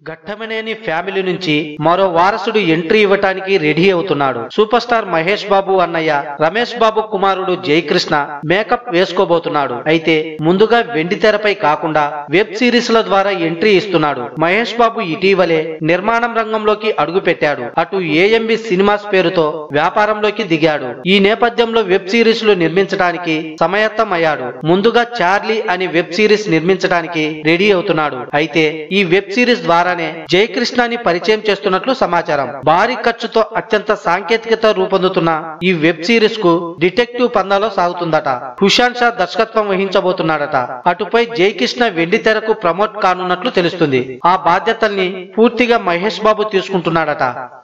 Ghattamaneni family నుంచి మరో వారసుడు ఎంట్రీ ఇవ్వటానికి రెడీ అవుతున్నాడు సూపర్ స్టార్ మహేష్ బాబు అన్నయ్య రమేష్ బాబు కుమారుడు జయకృష్ణ మేకప్ వేసుకోబోతున్నాడు అయితే ముందుగా వెండి తెరపై కాకుండా వెబ్ సిరీస్ ల ద్వారా ఎంట్రీ ఇస్తున్నాడు మహేష్ బాబు ఇటీవలే నిర్మాణం రంగంలోకి అడుగు పెట్టాడు అటు ఏఎంబి సినిమాస్ పేరుతో వ్యాపారంలోకి దిగాడు ఈ నేపథ్యంలో వెబ్ సిరీస్ లు నిర్మించడానికి సమాయత్తమయ్యాడు ముందుగా చార్లీ అని వెబ్ సిరీస్ నిర్మించడానికి రెడీ అవుతున్నాడు అయితే ఈ వెబ్ సిరీస్ ద్వారానే జయకృష్ణని పరిచయం చేస్తున్నట్లు సమాచారం భారీ ఖర్చుతో అత్యంత సాంకేతికత రూపొందుతున్న ఈ వెబ్ సిరీస్ కు డిటెక్టివ్ పందాలో సాగుతుందట హుషాన్ షా దర్శకత్వం వహించబోతున్నాడట అటుపై జయకృష్ణ వెండి తెరకు ప్రమోట్ కానున్నట్లు తెలుస్తుంది ఆ బాధ్యతల్ని పూర్తిగా మహేష్ బాబు తీసుకుంటున్నాడట